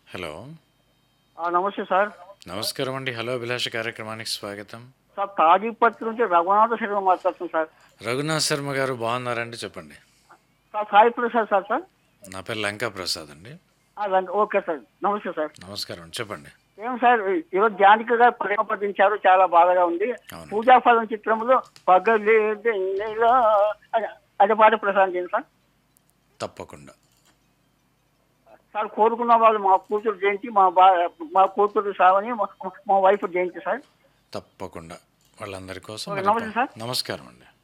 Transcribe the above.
Hello ఆ, నమస్తే sir నమస్కారం అండి హలో అభిలాష కార్యక్రమానికి స్వాగతం సార్ తాజీపత్రి నుంచి రఘునాథ శర్మ మాట్లాడుతున్నాను సార్ రఘునాథ్ శర్మ గారు బాగున్నారండి చెప్పండి sir Sai Prasad sir sir నా పేరు లంకా ప్రసాద్ అండి ఆ, రండి. ఓకే సార్ నమస్తే సార్ నమస్కారం చెప్పండి ఏం సార్ ఈరోజు జానకి గారు ప్రేమ పఠించారు చాలా బాధగా ఉంది అవును. పూజాఫలం చిత్రంలో పగలేదెన్నెలా అది అది పాట ప్రసాదం చేయండి సార్ తప్పకుండా సార్ కోరుకున్న వాళ్ళు మా కూతురు జయంతి మా బా మా కూతురు సావని మా- మా వైఫ్ జయంతి సార్ తప్పకుండా వాళ్ళందరి కోసం ఓకే, మరి నమస్తే సార్. నమస్కారం అండి